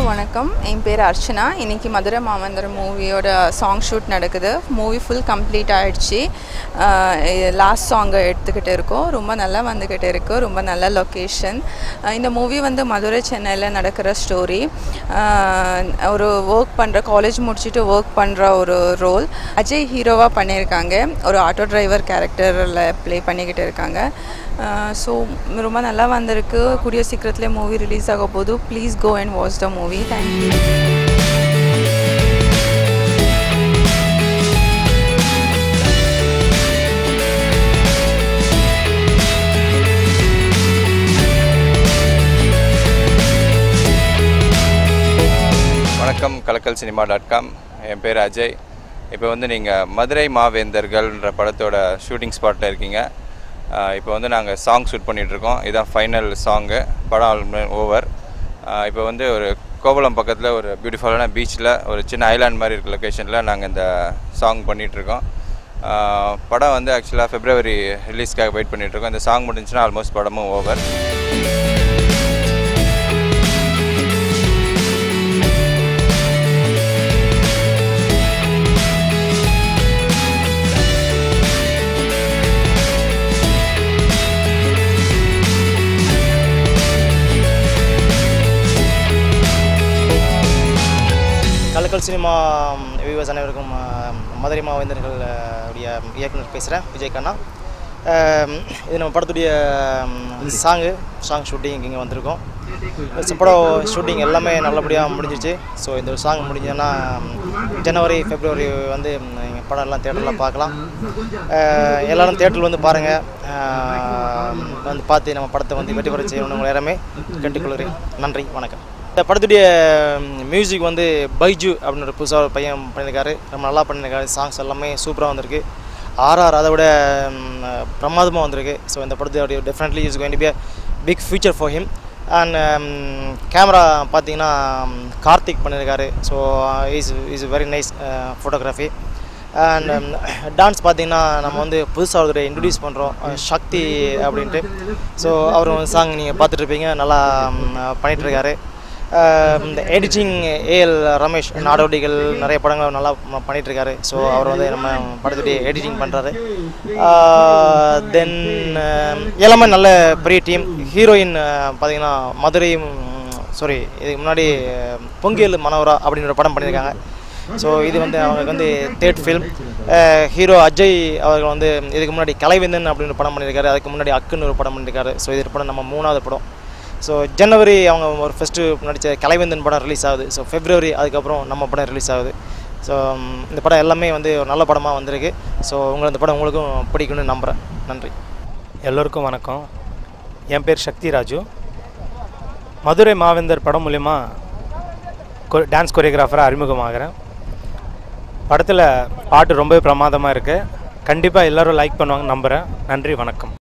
வணக்கம் என் பேர் அர்ச்சனா இன்னைக்கு மதுரை மாமந்தரம் மூவியோட சாங் ஷூட் நடக்குது மூவி ஃபுல் கம்ப்ளீட் ஆயிடுச்சு லாஸ்ட் சாங்கை எடுத்துக்கிட்டு இருக்கோம் ரொம்ப நல்லா வந்துக்கிட்டு இருக்கு ரொம்ப நல்ல லொக்கேஷன் இந்த மூவி வந்து மதுரை சென்னையில் நடக்கிற ஸ்டோரி ஒரு ஒர்க் பண்ணுற காலேஜ் முடிச்சுட்டு ஒர்க் பண்ணுற ஒரு ரோல் அஜய் ஹீரோவாக பண்ணியிருக்காங்க ஒரு ஆட்டோ டிரைவர் கேரக்டரில் ப்ளே பண்ணிக்கிட்டு இருக்காங்க ஸோ ரொம்ப நல்லா வந்திருக்கு கூடிய சீக்கிரத்தில் மூவி ரிலீஸ் ஆக போது please go and watch the movie thank you வணக்கம் கலக்கல் சினிமா டாட் காம் என் பேர் அஜய் இப்போ வந்து நீங்கள் மதுரை மாவேந்தர்கள்ன்ற படத்தோட ஷூட்டிங் ஸ்பாட்டில் இருக்கீங்க ஆஹ் இப்போ வந்து நாங்கள் சாங் ஷூட் பண்ணிகிட்ருக்கோம் இதுதான் ஃபைனல் சாங்கு படம் ஓவர் இப்போ வந்து ஒரு கோவளம் பக்கத்தில் ஒரு பியூட்டிஃபுல்லான பீச்சில் ஒரு சின்ன ஐலாண்ட் மாதிரி இருக்க லொக்கேஷனில் நாங்கள் இந்த சாங் பண்ணிகிட்ருக்கோம் படம் வந்து ஆக்சுவலாக ஃபெப்ரவரி ரிலீஸ்க்காக வெயிட் பண்ணிகிட்ருக்கோம் இந்த சாங் முடிஞ்சுன்னா ஆல்மோஸ்ட் படமும் ஓவர் கலக்கல் சினிமா வியூவர்ஸ் அனைவருக்கும் அஹ், மதுரை மாவேந்தர்கள் அஹ், உடைய இயக்குனர் பேசுகிறேன் விஜய் கண்ணா அஹ், இது நம்ம படத்துடைய சாங்கு சாங் ஷூட்டிங் இங்கே வந்திருக்கோம் இந்த படம் ஷூட்டிங் எல்லாமே நல்லபடியாக முடிஞ்சிச்சு ஸோ இந்த ஒரு சாங் முடிஞ்சதுன்னா ஜனவரி பிப்ரவரி வந்து எங்கள் படம் எல்லாம் தேட்டரில் பார்க்கலாம் அஹ், எல்லாரும் தேட்டரில் வந்து பாருங்கள் வந்து பார்த்து நம்ம படத்தை வந்து வெற்றி பெற செய்யணும் உங்களை எல்லாமே கேட்டுக்கொள்கிறேன் நன்றி வணக்கம் இந்த படத்துடைய மியூசிக் வந்து பைஜு அப்படின்னு ஒரு புதுசாக ஒரு பையன் பண்ணியிருக்காரு ரொம்ப நல்லா பண்ணியிருக்காரு சாங்ஸ் எல்லாமே சூப்பராக வந்திருக்கு ஆர்ஆர் அதை விட ம், பிரமாதமாக வந்திருக்கு ஸோ இந்த படத்துடைய definitely is going to be a big future for him and camera பார்த்தீங்கன்னா ம், கார்த்திக் பண்ணியிருக்காரு so is is very nice photography and dance பார்த்தீங்கன்னா நம்ம வந்து புதுசாக ஒரு இன்ட்ரடியூஸ் பண்ணுறோம் சக்தி அப்படின்ட்டு ஸோ அவர் சாங் நீங்கள் பார்த்துட்ருப்பீங்க நல்லா ம், பண்ணிகிட்ருக்காரு ஆஹ் இந்த எடிட்டிங் ஏஎல் ரமேஷ் நாடோடிகள் நிறைய படங்கள் நல்லா ம- பண்ணிட்டு இருக்காரு ஸோ அவர் வந்து நம்ம படத்துடைய எடிட்டிங் பண்ணுறாரு தென் எல்லாமே நல்ல பெரிய டீம் ஹீரோயின் பார்த்தீங்கன்னா மதுரை சாரி இதுக்கு முன்னாடி அஹ், பொங்கியல் மனோரா அப்படின்னு ஒரு படம் பண்ணியிருக்காங்க ஸோ இது வந்து அவங்களுக்கு வந்து தேர்ட் ஃபில்ம் ஹீரோ அஜய் அவர்கள் வந்து இதுக்கு முன்னாடி கலைவேந்தன் அப்படின்னு ஒரு படம் பண்ணியிருக்காரு அதுக்கு முன்னாடி அக்குன்னு ஒரு படம் பண்ணியிருக்காரு ஸோ இது படம் நம்ம மூணாவது படம் ஸோ ஜனவரி அவங்க ஒரு ஃபஸ்ட்டு நடித்த கலைவேந்தன் படம் ரிலீஸ் ஆகுது ஸோ ஃபெப்ரவரி அதுக்கப்புறம் நம்ம படம் ரிலீஸ் ஆகுது ஸோ இந்த படம் எல்லாமே வந்து ஒரு நல்ல படமாக வந்திருக்கு ஸோ உங்களை இந்த படம் உங்களுக்கும் பிடிக்கும்னு நம்புகிறேன் நன்றி எல்லோருக்கும் வணக்கம் என் பேர் சக்தி ராஜு மதுரை மாவேந்தர் படம் மூலிமா டான்ஸ் கொரியோகிராஃபராக அறிமுகமாகிறேன் படத்தில் பாட்டு ரொம்பவே பிரமாதமாக இருக்குது கண்டிப்பாக எல்லோரும் லைக் பண்ணுவாங்க நம்புகிறேன் நன்றி வணக்கம்